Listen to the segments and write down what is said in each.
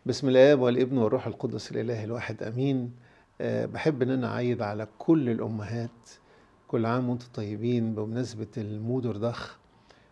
بسم الآب والابن والروح القدس الإله الواحد أمين أه بحب إن أنا أعيد على كل الأمهات كل عام وأنتم طيبين بمناسبة المودر ضخ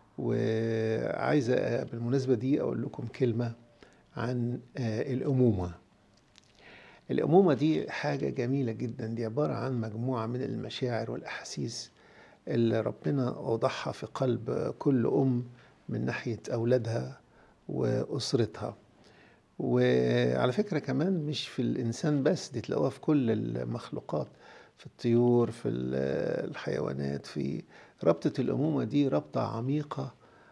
وعايزة بالمناسبة دي أقول لكم كلمة عن أه الأمومة الأمومة دي حاجة جميلة جدا دي عبارة عن مجموعة من المشاعر والأحاسيس اللي ربنا وضعها في قلب كل أم من ناحية أولادها وأسرتها وعلى فكرة كمان مش في الإنسان بس دي تلاقوها في كل المخلوقات في الطيور في الحيوانات في ربطة الأمومة دي ربطة عميقة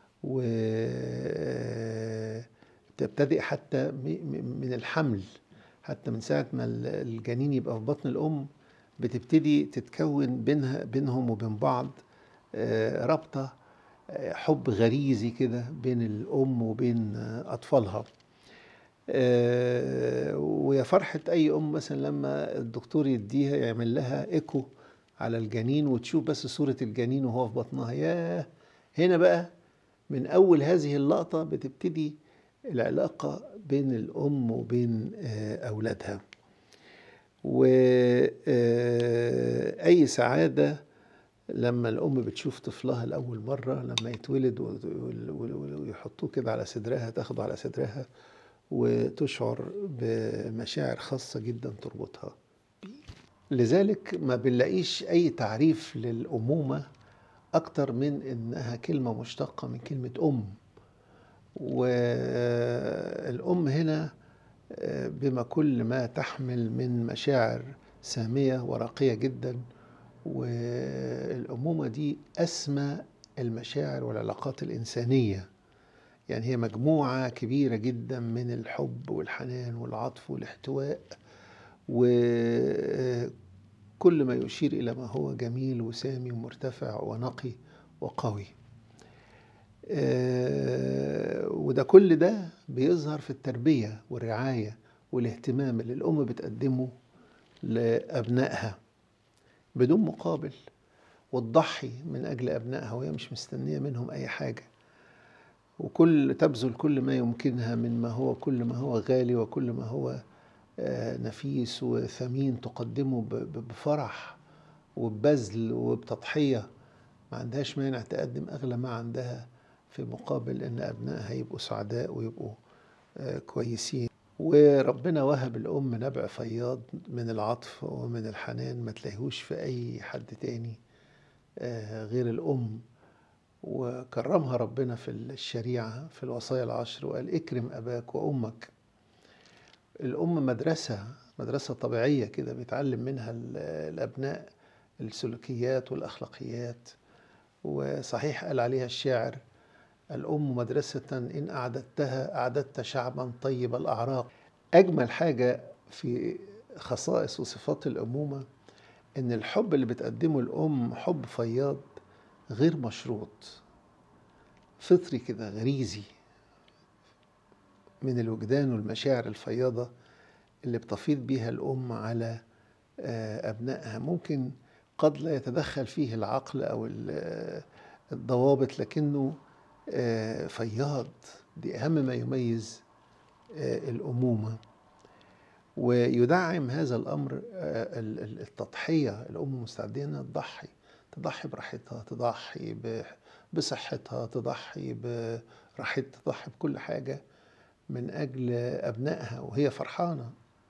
وتبتدئ حتى من الحمل حتى من ساعة ما الجنين يبقى في بطن الأم بتبتدي تتكون بينها بينهم وبين بعض رابطة حب غريزي كده بين الأم وبين أطفالها ويا فرحة أي أم مثلا لما الدكتور يديها يعمل لها إيكو على الجنين وتشوف بس صورة الجنين وهو في بطنها ياه هنا بقى من أول هذه اللقطة بتبتدي العلاقة بين الأم وبين أولادها وأي سعادة لما الأم بتشوف طفلها لأول مرة لما يتولد ويحطوه كده على صدرها تاخده على صدرها وتشعر بمشاعر خاصة جدا تربطها لذلك ما بنلاقيش أي تعريف للأمومة أكتر من إنها كلمة مشتقة من كلمة أم والأم هنا بما كل ما تحمل من مشاعر سامية ورقية جدا والأمومة دي أسمى المشاعر والعلاقات الإنسانية يعني هي مجموعة كبيرة جدا من الحب والحنان والعطف والاحتواء وكل ما يشير إلى ما هو جميل وسامي ومرتفع ونقي وقوي وده كل ده بيظهر في التربية والرعاية والاهتمام اللي الأم بتقدمه لأبنائها بدون مقابل وتضحي من أجل أبنائها وهي مش مستنية منهم أي حاجة وكل تبذل كل ما يمكنها من ما هو كل ما هو غالي وكل ما هو نفيس وثمين تقدمه بفرح وببذل وبتضحية ما عندهاش مانع تقدم أغلى ما عندها في مقابل ان ابنائها يبقوا سعداء ويبقوا كويسين وربنا وهب الام نبع فياض من العطف ومن الحنان ما تلاقيهوش في اي حد تاني غير الام وكرمها ربنا في الشريعه في الوصايا العشر وقال اكرم اباك وامك الام مدرسه مدرسه طبيعيه كده بيتعلم منها الابناء السلوكيات والاخلاقيات وصحيح قال عليها الشاعر الأم مدرسة إن أعددتها أعددت شعبا طيب الأعراق أجمل حاجة في خصائص وصفات الأمومة إن الحب اللي بتقدمه الأم حب فياض غير مشروط فطري كده غريزي من الوجدان والمشاعر الفياضة اللي بتفيض بيها الأم على أبنائها ممكن قد لا يتدخل فيه العقل أو الضوابط لكنه فياض دي أهم ما يميز الأمومة ويدعم هذا الأمر التضحية الأم مستعدة أنها تضحي تضحي براحتها تضحي بصحتها تضحي براحتها تضحي بكل حاجة من أجل أبنائها وهي فرحانة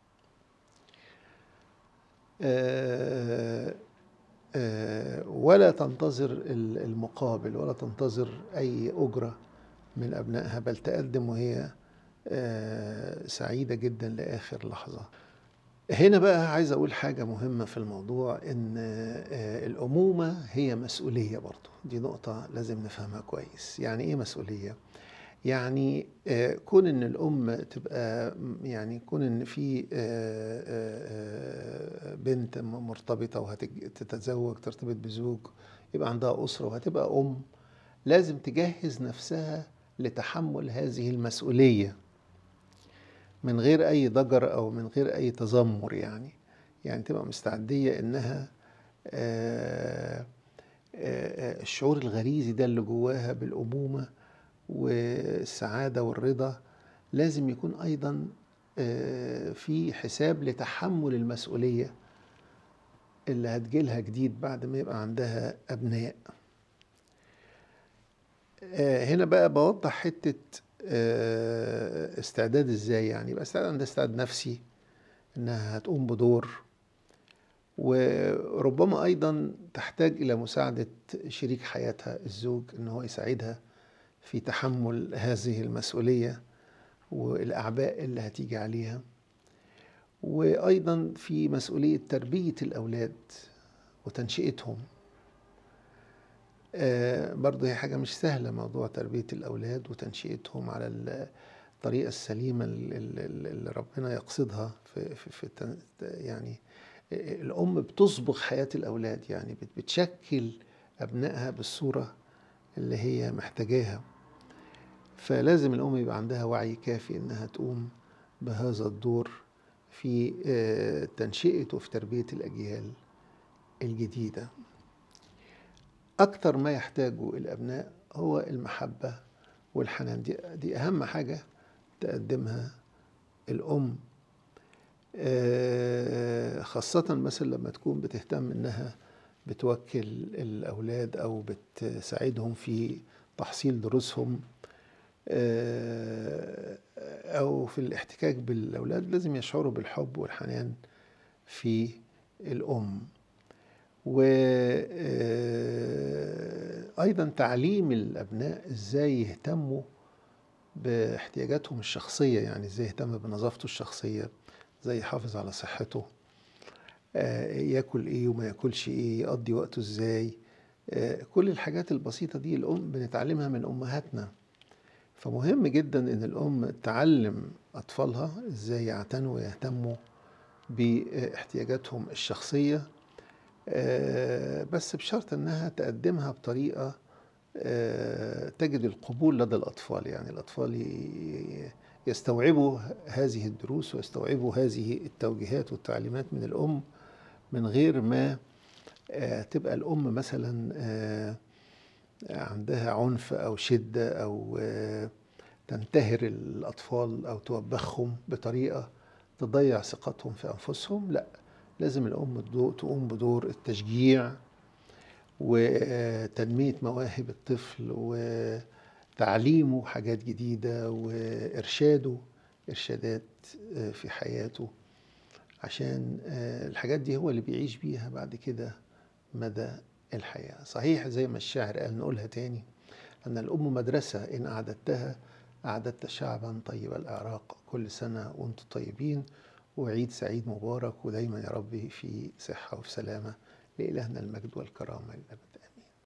ولا تنتظر المقابل ولا تنتظر أي أجرة من أبنائها بل تقدم وهي سعيدة جدا لآخر لحظة هنا بقى عايز أقول حاجة مهمة في الموضوع إن الأمومة هي مسؤولية برضو دي نقطة لازم نفهمها كويس يعني إيه مسؤولية؟ يعني كون ان الام تبقى يعني كون ان في بنت مرتبطه وهتتزوج ترتبط بزوج يبقى عندها اسره وهتبقى ام لازم تجهز نفسها لتحمل هذه المسؤوليه من غير اي ضجر او من غير اي تذمر يعني يعني تبقى مستعديه انها الشعور الغريزي ده اللي جواها بالامومه والسعادة والرضا لازم يكون أيضا آه، في حساب لتحمل المسؤولية اللي هتجيلها جديد بعد ما يبقى عندها أبناء آه، هنا بقى بوضح حتة آه، استعداد ازاي يعني يبقى استعداد عندها استعداد نفسي انها هتقوم بدور وربما ايضا تحتاج الى مساعدة شريك حياتها الزوج ان هو يساعدها في تحمل هذه المسؤولية والاعباء اللي هتيجي عليها وايضا في مسؤولية تربية الاولاد وتنشئتهم آه، برضه هي حاجة مش سهلة موضوع تربية الأولاد وتنشئتهم على الطريقة السليمة اللي ربنا يقصدها في, في, في يعني الأم بتصبغ حياة الأولاد يعني بتشكل أبنائها بالصورة اللي هي محتاجاها فلازم الأم يبقى عندها وعي كافي إنها تقوم بهذا الدور في آه، تنشئة وفي تربية الأجيال الجديدة أكثر ما يحتاجه الأبناء هو المحبة والحنان دي, دي أهم حاجة تقدمها الأم آه، خاصة مثلا لما تكون بتهتم إنها بتوكل الأولاد أو بتساعدهم في تحصيل دروسهم آه، أو في الاحتكاك بالأولاد لازم يشعروا بالحب والحنان في الأم وأيضا آه، تعليم الأبناء إزاي يهتموا باحتياجاتهم الشخصية يعني إزاي يهتم بنظافته الشخصية إزاي يحافظ على صحته آه، ياكل إيه وما ياكلش إيه يقضي وقته إزاي آه، كل الحاجات البسيطة دي الأم بنتعلمها من أمهاتنا فمهم جدا إن الأم تعلم أطفالها إزاي يعتنوا ويهتموا باحتياجاتهم الشخصية آه، بس بشرط انها تقدمها بطريقه آه، تجد القبول لدى الاطفال يعني الاطفال يستوعبوا هذه الدروس ويستوعبوا هذه التوجيهات والتعليمات من الام من غير ما آه، تبقى الام مثلا عندها عنف او شده او تنتهر الاطفال او توبخهم بطريقه تضيع ثقتهم في انفسهم لا لازم الأم تقوم بدور التشجيع وتنمية مواهب الطفل وتعليمه حاجات جديدة وإرشاده إرشادات آه، في حياته عشان آه، الحاجات دي هو اللي بيعيش بيها بعد كده مدى الحياة صحيح زي ما الشاعر قال نقولها تاني أن الأم مدرسة إن أعددتها أعددت شعبا طيب الأعراق كل سنة وأنتم طيبين وعيد سعيد مبارك ودايما يا ربي في صحة وفي سلامة لإلهنا المجد والكرامة للأبد